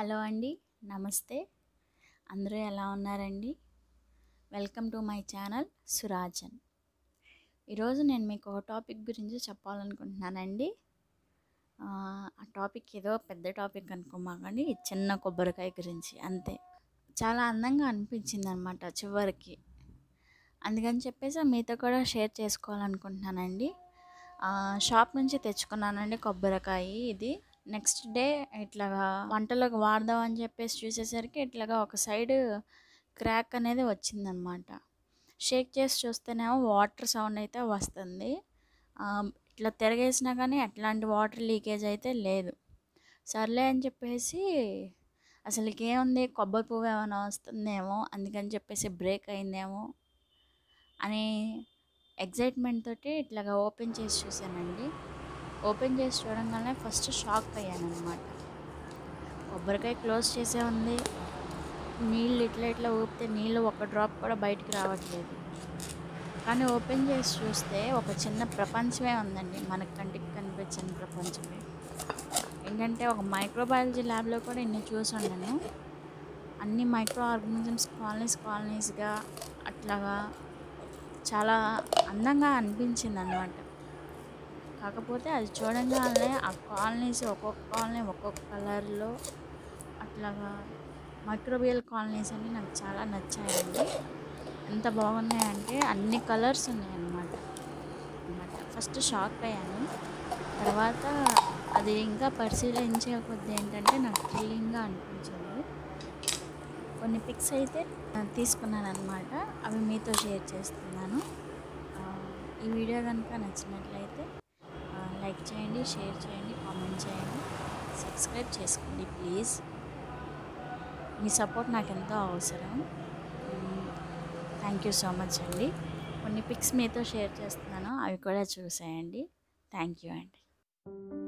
hello అండి నమస్తే అందరూ ఎలా ఉన్నారండి welcome to my channel Surajan ఈరోజు నేను మీకు ఒక టాపిక్ గురించి చెప్పాలనుకుంటున్నానండి ఆ ఆ టాపిక్ ఏదో పెద్ద టాపిక్ అనుకోమాకండి ఈ చిన్న కొబ్బరికాయ గురించి అంతే చాలా అందంగా అనిపించింది అనమాట చివరికి అందుకని చెప్పేసి మీతో కూడా షేర్ చేసుకోవాలనుకుంటున్నానండి ఆ, షాప్ నుంచి తెచ్చుకున్నానండి కొబ్బరికాయ ఇది నెక్స్ట్ డే ఇట్లాగా వంటలోకి వాడదాం అని చెప్పేసి చూసేసరికి ఇట్లాగా ఒక సైడ్ క్రాక్ అనేది వచ్చిందనమాట షేక్ చేసి చూస్తేనేమో వాటర్ సౌండ్ అయితే వస్తుంది ఆ, ఇట్లా తిరగేసినా కానీ ఎట్లాంటి వాటర్ లీకేజ్ అయితే లేదు సర్లే అని చెప్పేసి అసలు ఏముంది కొబ్బరి పువ్వు ఏమైనా వస్తుందేమో అందుకని చెప్పేసి బ్రేక్ అయిందేమో అని ఎగ్జైట్మెంట్ తోటి ఇట్లాగా ఓపెన్ చేసి చూశానండి ఓపెన్ చేసి చూడంగానే ఫస్ట్ షాక్ అయ్యాను అనమాట కొబ్బరికాయ క్లోజ్ చేసే ఉంది నీళ్ళు ఇట్లా ఇట్లా ఊపితే నీళ్ళు ఒక డ్రాప్ కూడా బయటికి రావట్లేదు కానీ ఓపెన్ చేసి చూస్తే ఒక చిన్న ప్రపంచమే ఉందండి మన కంటికి కనిపించని ప్రపంచమే ఏంటంటే ఒక మైక్రోబయాలజీ ల్యాబ్లో కూడా ఇన్ని చూసి ఉండను అన్ని మైక్రో ఆర్గానిజమ్స్ కాలనీస్ కాలనీస్గా అట్లాగా చాలా అందంగా అనిపించింది అనమాట కాకపోతే అది చూడంగానే ఆ కాలనీస్ ఒక్కొక్క కాలనీ ఒక్కొక్క కలర్లో అట్లాగా మైక్రోబియల్ కాలనీస్ అన్ని నాకు చాలా నచ్చాయండి ఎంత బాగున్నాయంటే అన్ని కలర్స్ ఉన్నాయన్నమాట అన్నమాట ఫస్ట్ షాక్ అయ్యాను తర్వాత అది ఇంకా పరిశీలించే కొద్ది ఏంటంటే నాకు థ్రిల్లింగ్గా అనిపించింది కొన్ని పిక్స్ అయితే ఆ, తీసుకున్నాను అనమాట అవి మీతో షేర్ చేస్తున్నాను ఆ, ఈ వీడియో కనుక నచ్చినట్లయితే ఆ, లైక్ చేయండి షేర్ చేయండి కామెంట్ చేయండి సబ్స్క్రైబ్ చేసుకోండి ప్లీజ్ మీ సపోర్ట్ నాకు ఎంతో అవసరం థ్యాంక్ యూ సో మచ్ అండి కొన్ని పిక్స్ మీతో షేర్ చేస్తున్నాను అవి కూడా చూసేయండి థ్యాంక్ యూ అండి